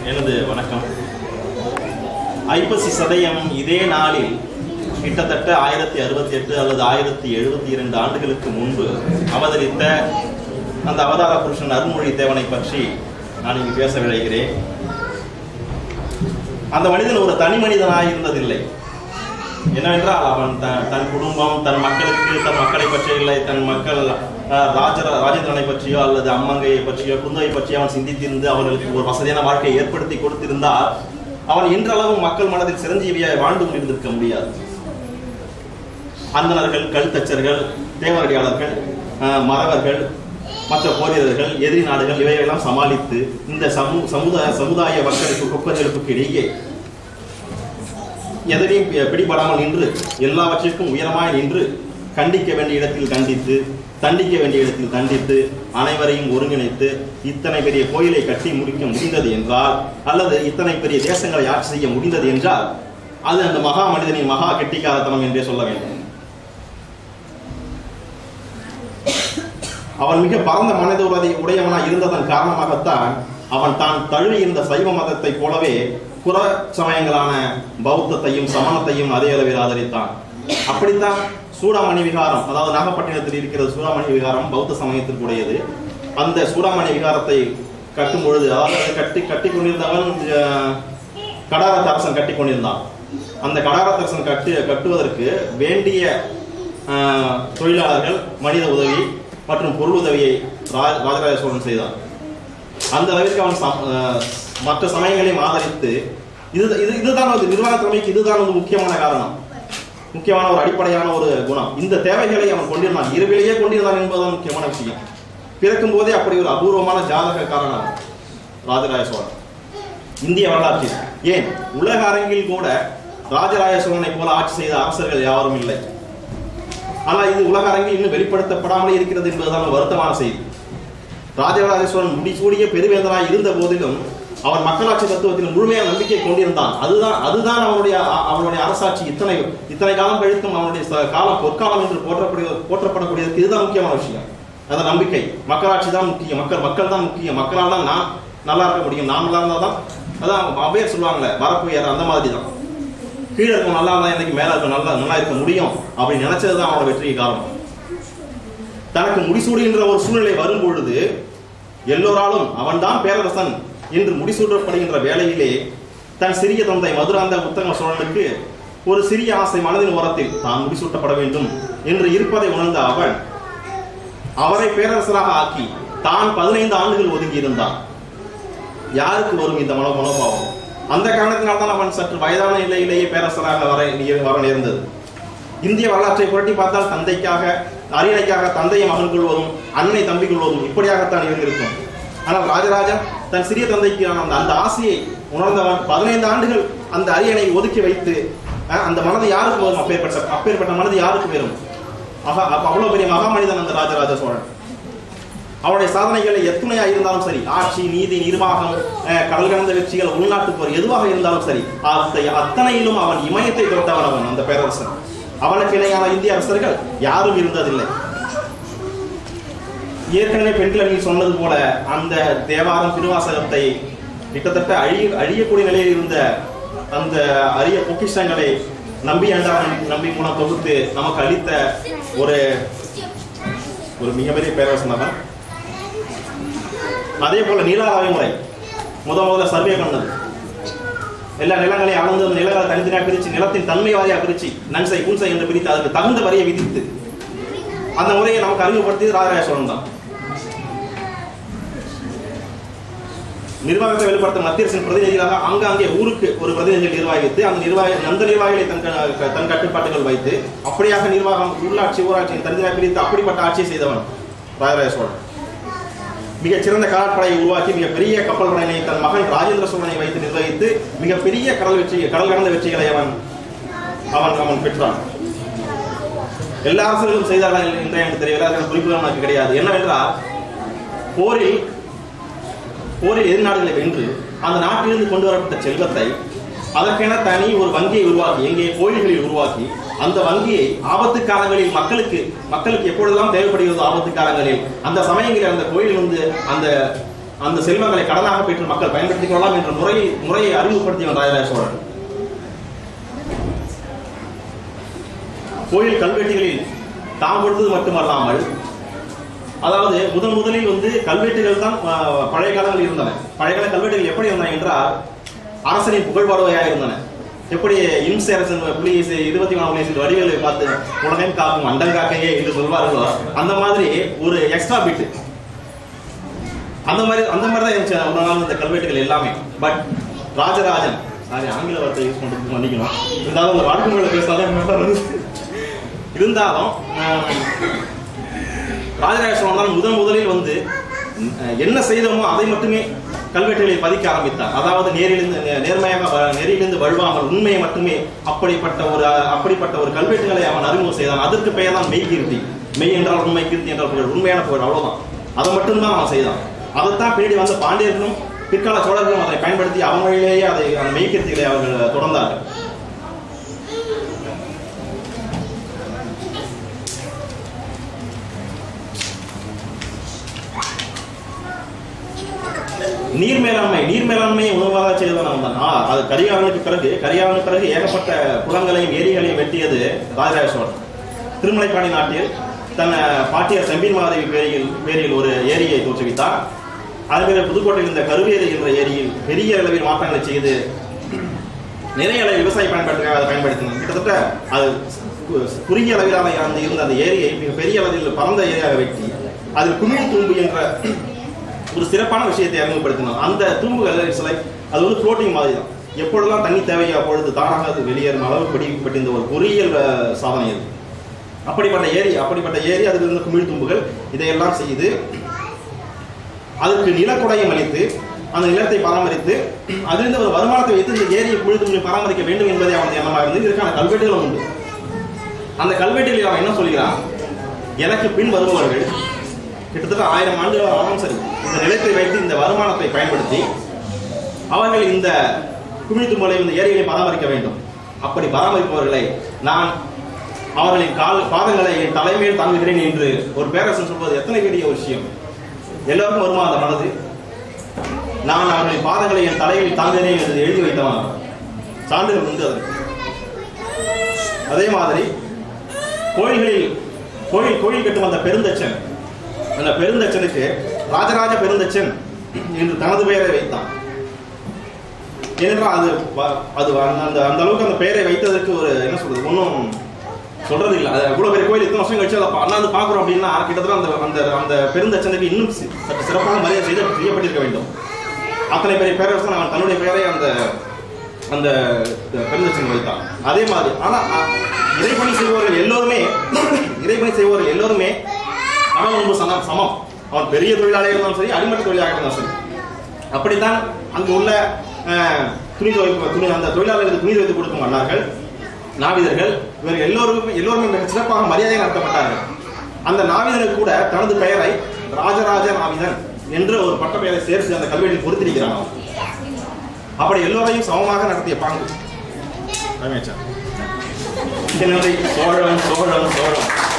எனது வணக்கம் ஐப்பசி சதயம் இதே நாளில் கிட்டத்தட்ட ஆயிரத்தி அறுபத்தி எட்டு அல்லது ஆயிரத்தி எழுபத்தி இரண்டு ஆண்டுகளுக்கு முன்பு அவதரித்த அந்த அவதார புருஷன் அருள்மொழி தேவனை பற்றி நான் இங்கு பேச விளைகிறேன் அந்த மனிதன் ஒரு தனி மனிதனாய் இருந்ததில்லை என்னவென்றால் அவன் த- தன் குடும்பம் தன் மக்களுக்கு தன் மக்களை பற்றி இல்லை தன் மக்கள் அஹ், ராஜ ராஜேந்திரனை பற்றியோ அல்லது அம்மங்கையை பற்றியோ குந்தவை பற்றியோ அவன் சிந்தித்திருந்து அவர்களுக்கு ஒரு வசதியான வாழ்க்கையை ஏற்படுத்தி கொடுத்திருந்தால் அவன் இன்றளவும் மக்கள் மனதில் சிரஞ்சீவியாய் வாழ்ந்து கொண்டிருந்திருக்க முடியாது அந்தணர்கள் கல்தச்சர்கள் தேவரடியாளர்கள் அஹ், மறவர்கள் மற்ற போரியர்கள் எதிரி நாடுகள் இவையெல்லாம் சமாளித்து இந்த சமு சமுதாய சமுதாய வர்க்கத்துக்கு கொப்பஞ்சலுக்கு இடையே எதனையும் பி- பிடிபடாமல் நின்று எல்லாவற்றிற்கும் உயரமாய் நின்று கண்டிக்க வேண்டிய இடத்தில் கண்டித்து தண்டிக்க வேண்டிய இடத்தில் தண்டித்து அனைவரையும் ஒருங்கிணைத்து இத்தனை பெரிய கோயிலை கட்டி முடிக்க முடிந்தது என்றால் அல்லது இத்தனை பெரிய தேசங்களை ஆட்சி செய்ய முடிந்தது என்றால் அது அந்த மகா மனிதனின் மகா கெட்டிக்காரத்தனம் என்றே சொல்ல வேண்டும் அவன் மிக பரந்த மனித உறதி உடையவனாய் இருந்ததன் காரணமாகத்தான் அவன் தான் தழுவி இருந்த சைவ மதத்தைப் போலவே புற சமயங்களான பௌத்தத்தையும் சமணத்தையும் அதே அளவில் ஆதரித்தான் அப்படித்தான் சூடாமணி விகாரம் அதாவது நாகப்பட்டினத்தில் இருக்கிற சூடாமணி விகாரம் பௌத்த சமயத்திற்குடையது அந்த சூடாமணி விகாரத்தை கட்டும் பொழுது அதாவது அதை கட்டி கட்டி கொண்டிருந்தவன் அஹ், கடாரத்த அரசன் கட்டி கொண்டிருந்தான் அந்த கடாரத்த அரசன் கட்டு கட்டுவதற்கு வேண்டிய ஆஹ், தொழிலாளர்கள் மனித உதவி மற்றும் பொருள் உதவியை ரா- ராஜராஜ சோழன் செய்தான் அந்த அளவிற்கு அவன் சம்- ஆஹ், மற்ற சமயங்களையும் ஆதரித்து இது இது இதுதான் வந்து நிர்வாக தலைமைக்கு இதுதான் வந்து முக்கியமான காரணம் முக்கியமான ஒரு அடிப்படையான ஒரு குணம் இந்த தேவைகளை அவன் கொண்டிருந்தான் இரவிலேயே கொண்டிருந்தான் என்பதுதான் முக்கியமான விஷயம் பிறக்கும் போதே அப்படி ஒரு அபூர்வமான ஜாதக காரணம் ராஜராஜ சோழன் இந்திய வரலாற்றில் ஏன் உலக அரங்கில் கூட ராஜராஜ சோழனை போல ஆட்சி செய்த அரசர்கள் யாரும் இல்லை ஆனால் இது உலக அரங்கில் இன்னும் வெளிப்படுத்தப்படாமலே இருக்கிறது என்பதுதான் ஒரு வருத்தமான செய்தி ராஜராஜ சோழன் முடிசூடிய பெருவேந்தனாய் இருந்த போதிலும் அவன் மக்களாட்சி தத்துவத்தில் முழுமையான நம்பிக்கை கொண்டிருந்தான் அதுதான் அதுதான் அவனுடைய அ- அவனுடைய அரசாட்சி இத்தனை இத்தனை காலம் கழித்தும் அவனுடைய ச- காலம் பொற்காலம் என்று போற்றக்கூடிய போற்றப்படக்கூடியதற்கு இதுதான் முக்கியமான விஷயம் அந்த நம்பிக்கை மக்களாட்சி தான் முக்கியம் மக்கள் மக்கள் தான் முக்கியம் மக்களால் தான் நான் நல்லா இருக்க முடியும் நான் நல்லா இருந்தால் தான் அதான் அவையர் சொல்லுவாங்களே வரப்புயர் அந்த மாதிரி தான் கீழே இருக்கும் நல்லா இருந்தால் எனக்கு மேலே இருக்க நல்லா நல்லா இருக்க முடியும் அப்படின்னு நினைச்சது தான் அவனோட வெற்றிக்கு காரணம் தனக்கு முடிசூடுகின்ற ஒரு சூழ்நிலை வரும் பொழுது எல்லோராலும் அவன்தான் பேரரசன் என்று முடிசூட்டப்படுகின்ற வேளையிலே தன் சிறிய தந்தை மதுராந்த உத்தம சோழனுக்கு ஒரு சிறிய ஆசை மனதின் ஓரத்தில் தான் முடிசூட்டப்பட வேண்டும் என்று இருப்பதை உணர்ந்த அவன் அவரை பேரரசராக ஆக்கி தான் பதினைந்து ஆண்டுகள் ஒதுங்கி இருந்தான் யாருக்கு வரும் இந்த மனோ மனோபாவம் அந்த காரணத்தினால் தான் அவன் சற்று வயதான நிலையிலேயே பேரரசராக வர வர நேர்ந்தது இந்திய வரலாற்றை புரட்டி பார்த்தால் தந்தைக்காக அரியணைக்காக தந்தையை மகன் கொள்வதும் அண்ணனை தம்பி கொள்வதும் இப்படியாகத்தான் இருந்திருக்கும் ஆனால் ராஜராஜன் தன் சிறிய தந்தைக்கு அந்த அந்த ஆசையை உணர்ந்தவன் பதினைந்து ஆண்டுகள் அந்த அரியணை ஒதுக்கி வைத்து அஹ், அந்த மனது யாருக்கு வரும் அப்பேற்பட்ட அப்பேற்பட்ட மனது யாருக்கு வரும் ஆக அப்ப அவ்வளவு பெரிய மகாமனிதன் அந்த ராஜராஜ சோழன் அவருடைய சாதனைகளை எத்துணையா இருந்தாலும் சரி ஆட்சி நீதி நிர்வாகம் அஹ், கடல் கடந்த வெற்றிகள் உள்நாட்டு போர் எதுவாக இருந்தாலும் சரி அத்தை அத்தனையிலும் அவன் இமயத்தை தொட்டவன் அவன் அந்த பேரரசன் அவனுக்கு இணையான இந்திய அரசர்கள் யாரும் இருந்ததில்லை ஏற்கனவே பெண்கள் சொன்னது போல அந்த தேவாரம் திருவாசகத்தை கிட்டத்தட்ட அழிய அழியக்கூடிய நிலையில் இருந்த அந்த அரிய பொக்கிஷங்களை நம்பி ஆண்டான் நம்பி மூலம் தொகுத்து நமக்கு அளித்த ஒரு ஒரு மிகப்பெரிய பேரரசன் அவன் அதே போல நீலாராய முறை முத முதல்ல சர்வே பண்ணது எல்லா நிலங்களையும் அளந்து அந்த நிலங்களை தனித்தனியாக பிரித்து நிலத்தின் தன்மை வாரியாக பிரித்து நன்சை புன்சை என்று பிரித்து அதற்கு தகுந்த வரியை விதித்து அந்த முறையை நமக்கு அறிமுகப்படுத்தியது ராஜராஜ சோழன் தான் நிர்வாகத்தை வெளிப்படுத்த மத்திய அரசின் பிரதிநிதிகளாக அங்காங்கே ஊருக்கு ஒரு பிரதிநிதிகள் நிர்வகித்து அந்த நிர்வாக அந்த நிர்வாகிகளை தன் க- தன் கட்டுப்பாட்டுகள் வைத்து அப்படியாக நிர்வாகம் உள்ளாட்சி ஊராட்சியின் தனித்தனியாக பிரித்து அப்படிப்பட்ட ஆட்சியை செய்தவன் ராஜராஜ சோழன் மிகச்சிறந்த கடற்படையை உருவாக்கி மிகப்பெரிய கப்பல் படையினை தன் மகன் ராஜேந்திர சோழனை வைத்து நிர்வகித்து மிகப்பெரிய கடல் வெற்றி கடல் கடந்த வெற்றிகளை அவன் அவன் அவன் பெற்றான் எல்லா அரசர்களும் செய்தார்கள் என்று எனக்கு தெரியவில்லை அதற்கான குறிப்புகள் நமக்கு கிடையாது என்னவென்றால் போரில் போரில் எதிர் நாடுகளை வென்று அந்த நாட்டிலிருந்து கொண்டு வரப்பட்ட செல்வத்தை அதற்கென தனி ஒரு வங்கியை உருவாக்கி எங்கே கோயில்களில் உருவாக்கி அந்த வங்கியை ஆபத்து காலங்களில் மக்களுக்கு மக்களுக்கு எப்பொழுதெல்லாம் தேவைப்படுகிறதோ ஆபத்து காலங்களில் அந்த சமயங்களில் அந்த கோயில் வந்து அந்த அந்த செல்வங்களை கடனாக பெற்று மக்கள் பயன்படுத்திக் கொள்ளலாம் என்ற முறை முறையை அறிமுகப்படுத்தியவன் ராஜராஜ சோழன் கோயில் கல்வெட்டுகளில் தாம் கொடுத்தது மட்டுமல்லாமல் அதாவது முதன் முதலில் வந்து கல்வெட்டுகள் தான் அஹ், பழைய காலங்களில் இருந்தன பழைய கால கல்வெட்டுகள் எப்படி இருந்தன என்றால் அரசனின் புகழ்பாடுவையாக இருந்தன எப்படி இம்சை அரசன் புலி இருபத்தி நாலு வயசு வடிவேலை பார்த்து உலகம் காக்கும் அண்டம் காக்கையே என்று சொல்வார்களோ அந்த மாதிரி ஒரு எக்ஸ்ட்ரா பிட் அந்த மாதிரி அந்த மாதிரி தான் இருந்துச்சு ஒரு நாள் இந்த கல்வெட்டுகள் எல்லாமே பட் ராஜராஜன் சாரி ஆங்கில வார்த்தை யூஸ் பண்றதுக்கு மன்னிக்கணும் இருந்தாலும் அந்த வழக்கு மொழியில் பேசாதான் நல்லா வருது. இருந்தாலும் ஆஹ், ராஜராஜ சோழன் தான் முதன் முதலில் வந்து அஹ், என்ன செய்தோமோ அதை மட்டுமே கல்வெட்டுகளில் பதிக்க ஆரம்பித்தார் அதாவது நேரிலிருந்து நே- நேர்மையாக வ- நெறியிலிருந்து வழுவாமல் உண்மையை மட்டுமே அப்படிப்பட்ட ஒரு அஹ், அப்படிப்பட்ட ஒரு கல்வெட்டுகளை அவன் அறிமுகம் செய்தான் அதற்கு பெயர் தான் மெய் கீர்த்தி மெய் என்றால் உண்மை கீர்த்தி என்றால் புகழ் உண்மையான புகழ் அவ்வளவுதான் அதை மட்டும்தான் அவன் செய்தான் அதைத்தான் பின்னாடி வந்த பாண்டியர்களும் பிற்கால சோழர்களும் அதை பயன்படுத்தி அவன் வழியிலேயே அதை அந்த மெய்கீர்த்திகளை அவர்கள் தொடர்ந்தார்கள் நீர் மேலாண்மை நீர் மேலாண்மை உணவாக செய்தவன் அவன் தான் ஆ, அது கரிகாலனுக்கு பிறகு கரிகாலனுக்கு பிறகு ஏகப்பட்ட குளங்களையும் ஏரிகளையும் வெட்டியது ராஜராஜ சோழன் திருமலைக்காணி நாட்டில் தன் பாட்டியர் செம்பின் மாதவி பேரியில் பேரில் ஒரு ஏரியை தோற்றுவித்தார் அதுவே புதுக்கோட்டையில் இருந்த கருவேரி என்ற ஏரியில் பெரிய அளவில் மாற்றங்களை செய்து நிறைய அளவில் விவசாய பயன்பாட்டுக்காக அதை பயன்படுத்தினார் கிட்டத்தட்ட அது கு- குறுகிய அளவிலான அந்த இருந்த அந்த ஏரியை மிக பெரிய அளவில் பரந்த ஏரியாக வெட்டி அதில் குமிழ் தூம்பு என்ற ஒரு சிறப்பான விஷயத்தை அறிமுகப்படுத்தினோம் அந்த தூம்புகள் சில அது வந்து ஃப்ளோட்டிங் மாதிரி தான் எப்பொழுதெல்லாம் தண்ணி தேவையோ அப்பொழுது தானாக அது வெளியேறும் அளவுக்கு பிடிக்கப்பட்டிருந்த ஒரு பொறியியல் அஹ், சாதனை அது அப்படிப்பட்ட ஏரி அப்படிப்பட்ட ஏரி அதில் இருந்த குமிழ் தும்புகள் இதையெல்லாம் செய்து அதற்கு நிலக்குடையும் அளித்து அந்த நிலத்தை பராமரித்து அதிலிருந்து ஒரு வருமானத்தை வைத்து இந்த ஏரியை குமிழ் தும்பை பராமரிக்க வேண்டும் என்பதே அவனது எண்ணமாக இருந்தது இதற்கான கல்வெட்டுகளும் உண்டு அந்த கல்வெட்டில் அவன் என்ன சொல்கிறான் எனக்கு பின் வருபவர்கள் கிட்டத்தட்ட ஆயிரம் ஆண்டுகள் ஆனாலும் சரி இந்த நிலத்தை வைத்து இந்த வருமானத்தை பயன்படுத்தி அவர்கள் இந்த குமிழ் தும்பலை இந்த ஏரிகளை பராமரிக்க வேண்டும் அப்படி பராமரிப்பவர்களை நான் அவர்களின் கால் பாதங்களை என் தலைமையில் தாங்குகிறேன் என்று ஒரு பேரரசன் சொல்வது எத்தனை பெரிய ஒரு விஷயம் எல்லோருக்கும் வருமா அந்த மனது நான் அவர்களின் பாதங்களை என் தலையில் தாங்குகிறேன் என்று எழுதி வைத்தவன் அவன். சான்றுகள் உண்டு அதற்கு அதே மாதிரி கோயில்களில் கோயில் கோயில் கட்டும் அந்த பெருந்தச்சன் அந்த பெருந்தச்சனுக்கு ராஜராஜ பெருந்தச்சன் என்று தனது பெயரை வைத்தான் ஏனென்றால் அது வ- அது அந்த அந்த- அந்த அளவுக்கு அந்த பெயரை வைத்ததற்கு ஒரு என்ன சொல்றது ஒன்றும் சொல்றது இல்லை அது அவ்வளோ பெரிய கோயில் இத்தனை வருஷம் கழிச்சு அதை பா- அண்ணாந்து பார்க்குறோம் அப்படின்னா கிட்டத்தட்ட அந்த அந்த அந்த பெருந்தச்சனுக்கு இன்னும் சி- சற்று சிறப்பான மரியாதை செய்து செய்யப்பட்டிருக்க வேண்டும் அத்தனை பெரிய பேரரசன் அவன் தன்னுடைய பெயரை அந்த அந்த பெருந்தச்சன் வைத்தான் அதே மாதிரி ஆனா அ- இறைப்பணி செய்பவர்கள் எல்லோருமே இறைப்பணி செய்பவர்கள் எல்லோருமே அவன் முன்பு சமம் சமம் அவன் பெரிய தொழிலாளியாக இருந்தாலும் சரி அடிமட்ட தொழிலாளியாக இருந்தாலும் சரி அப்படித்தான் அங்கு உள்ள அஹ், துணி துவைப்பு துணி அந்த தொழிலாளர்களுக்கு துணி துவைத்து கொடுக்கும் மன்னர்கள் நாவிதர்கள் இவர்கள் எல்லோருமே எல்லோருமே மிக சிறப்பாக மரியாதை நடத்தப்பட்டார்கள் அந்த நாவிதனுக்கு கூட தனது பெயரை ராஜராஜ நாவிதன் என்று ஒரு பட்ட பெயரை சேர்த்து அந்த கல்வெட்டில் பொறுத்திருக்கிறான் அவன் அப்படி எல்லோரையும் சமமாக நடத்திய பாங்கு ரமேஷா. நன்றி சோழன் சோழன் சோழன்